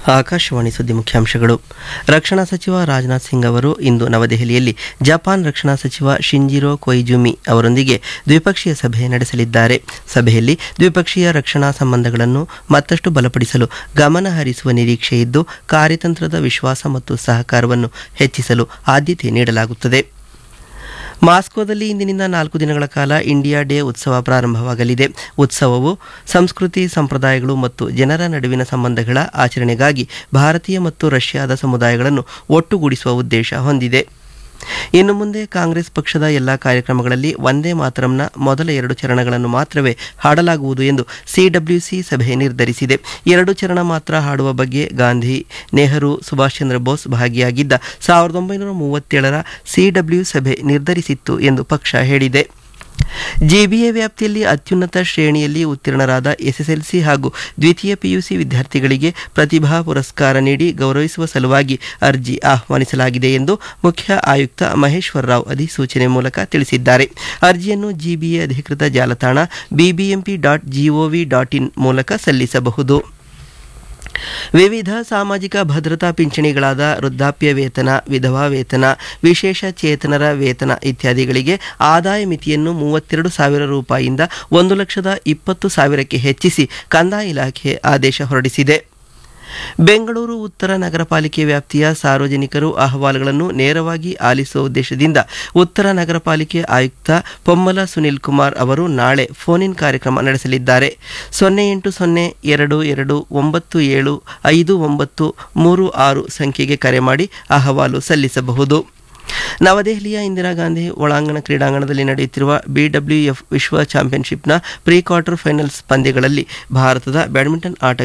ಆಕಾಶವಾಣಿ ಸುದ್ದಿ ಮುಖ್ಯಾಂಶಗಳು ರಕ್ಷಣಾ ಸಚಿವ ರಾಜನಾಥ್ ಸಿಂಗ್ ಅವರು ಇಂದು ನವದೆಹಲಿಯಲ್ಲಿ ಜಪಾನ್ ರಕ್ಷಣಾ ಸಚಿವ ಶಿಂಜಿರೋ ಕೊಯ್ಜುಮಿ ಅವರೊಂದಿಗೆ ದ್ವಿಪಕ್ಷೀಯ ಸಭೆ ನಡೆಸಲಿದ್ದಾರೆ ಸಭೆಯಲ್ಲಿ ದ್ವಿಪಕ್ಷೀಯ ರಕ್ಷಣಾ ಸಂಬಂಧಗಳನ್ನು ಮತ್ತಷ್ಟು ಬಲಪಡಿಸಲು ಗಮನ ಹರಿಸುವ ನಿರೀಕ್ಷೆ ಇದ್ದು ಕಾರ್ಯತಂತ್ರದ ವಿಶ್ವಾಸ ಮತ್ತು ಸಹಕಾರವನ್ನು ಹೆಚ್ಚಿಸಲು ಆದ್ಯತೆ ನೀಡಲಾಗುತ್ತದೆ ಮಾಸ್ಕೋದಲ್ಲಿ ಇಂದಿನಿಂದ ನಾಲ್ಕು ದಿನಗಳ ಕಾಲ ಇಂಡಿಯಾ ಡೇ ಉತ್ಸವ ಪ್ರಾರಂಭವಾಗಲಿದೆ ಉತ್ಸವವು ಸಂಸ್ಕೃತಿ ಸಂಪ್ರದಾಯಗಳು ಮತ್ತು ಜನರ ನಡುವಿನ ಸಂಬಂಧಗಳ ಆಚರಣೆಗಾಗಿ ಭಾರತೀಯ ಮತ್ತು ರಷ್ಯಾದ ಸಮುದಾಯಗಳನ್ನು ಒಟ್ಟುಗೂಡಿಸುವ ಉದ್ದೇಶ ಹೊಂದಿದೆ ಇನ್ನು ಮುಂದೆ ಕಾಂಗ್ರೆಸ್ ಪಕ್ಷದ ಎಲ್ಲ ಕಾರ್ಯಕ್ರಮಗಳಲ್ಲಿ ಒಂದೇ ಮಾತರಂನ ಮೊದಲ ಎರಡು ಚರಣಗಳನ್ನು ಮಾತ್ರವೇ ಹಾಡಲಾಗುವುದು ಎಂದು ಸಿಡಬ್ಲ್ಯೂಸಿ ಸಭೆ ನಿರ್ಧರಿಸಿದೆ ಎರಡು ಚರಣ ಮಾತ್ರ ಹಾಡುವ ಬಗ್ಗೆ ಗಾಂಧಿ ನೆಹರು ಸುಭಾಷ್ ಚಂದ್ರ ಬೋಸ್ ಭಾಗಿಯಾಗಿದ್ದ ಸಾವಿರದ ಒಂಬೈನೂರ ಮೂವತ್ತೇಳರ ಸಿಡಬ್ಲ್ಯೂ ಸಭೆ ನಿರ್ಧರಿಸಿತ್ತು ಎಂದು ಪಕ್ಷ ಹೇಳಿದೆ ಜೆಬಿಎ ವ್ಯಾಪ್ತಿಯಲ್ಲಿ ಅತ್ಯುನ್ನತ ಶ್ರೇಣಿಯಲ್ಲಿ ಉತ್ತೀರ್ಣರಾದ ಎಸ್ಎಸ್ಎಲ್ಸಿ ಹಾಗೂ ದ್ವಿತೀಯ ಪಿಯುಸಿ ವಿದ್ಯಾರ್ಥಿಗಳಿಗೆ ಪ್ರತಿಭಾ ಪುರಸ್ಕಾರ ನೀಡಿ ಗೌರವಿಸುವ ಸಲುವಾಗಿ ಅರ್ಜಿ ಆಹ್ವಾನಿಸಲಾಗಿದೆ ಎಂದು ಮುಖ್ಯ ಆಯುಕ್ತ ಮಹೇಶ್ವರ್ ರಾವ್ ಅಧಿಸೂಚನೆ ಮೂಲಕ ತಿಳಿಸಿದ್ದಾರೆ ಅರ್ಜಿಯನ್ನು ಜಿಬಿಎ ಅಧಿಕೃತ ಜಾಲತಾಣ BBMP dot GOV dot in ಮೂಲಕ ಸಲ್ಲಿಸಬಹುದು ವಿವಿಧ ಸಾಮಾಜಿಕ ಭದ್ರತಾ ಪಿಂಚಣಿಗಳಾದ ವೃದ್ಧಾಪ್ಯ ವೇತನ ವಿಧವಾ ವೇತನ ವಿಶೇಷ ಚೇತನರ ವೇತನ ಇತ್ಯಾದಿಗಳಿಗೆ ಆದಾಯ ಮಿತಿಯನ್ನು ಮೂವತ್ತೆರಡು ಸಾವಿರ ರೂಪಾಯಿಯಿಂದ ಒಂದು ಲಕ್ಷದ ಇಪ್ಪತ್ತು ಸಾವಿರಕ್ಕೆ ಹೆಚ್ಚಿಸಿ ಕಂದಾಯ ಇಲಾಖೆ ಆದೇಶ ಹೊರಡಿಸಿದೆ ಬೆಂಗಳೂರು ಉತ್ತರ ನಗರ ಪಾಲಿಕೆ ವ್ಯಾಪ್ತಿಯ ಸಾರ್ವಜನಿಕರು ಅಹವಾಲುಗಳನ್ನು ನೇರವಾಗಿ ಆಲಿಸುವ ಉದ್ದೇಶದಿಂದ ಉತ್ತರ ನಗರ ಪಾಲಿಕೆ ಆಯುಕ್ತ ಪೊಮ್ಮಲ ಸುನಿಲ್ ಕುಮಾರ್ ಅವರು ನಾಳೆ ಫೋನ್ ಇನ್ ಕಾರ್ಯಕ್ರಮ ನಡೆಸಲಿದ್ದಾರೆ ಸೊನ್ನೆ ಎಂಟು ಸೊನ್ನೆ ಎರಡು ಎರಡು ಒಂಬತ್ತು ಏಳು ಐದು ಒಂಬತ್ತು ಮೂರು ಆರು ಸಂಖ್ಯೆಗೆ ಕರೆ ಮಾಡಿ ಅಹವಾಲು ಸಲ್ಲಿಸಬಹುದು ನವದೆಹಲಿಯ ಇಂದಿರಾ ಗಾಂಧಿ ಒಳಾಂಗಣ ಕ್ರೀಡಾಂಗಣದಲ್ಲಿ ನಡೆಯುತ್ತಿರುವ ಬಿಡಬ್ಲ್ಯೂಎಫ್ ವಿಶ್ವ ಚಾಂಪಿಯನ್ಶಿಪ್ನ ಪ್ರೀ ಕ್ವಾರ್ಟರ್ ಫೈನಲ್ಸ್ ಪಂದ್ಯಗಳಲ್ಲಿ ಭಾರತದ ಬ್ಯಾಡ್ಮಿಂಟನ್ ಆಟ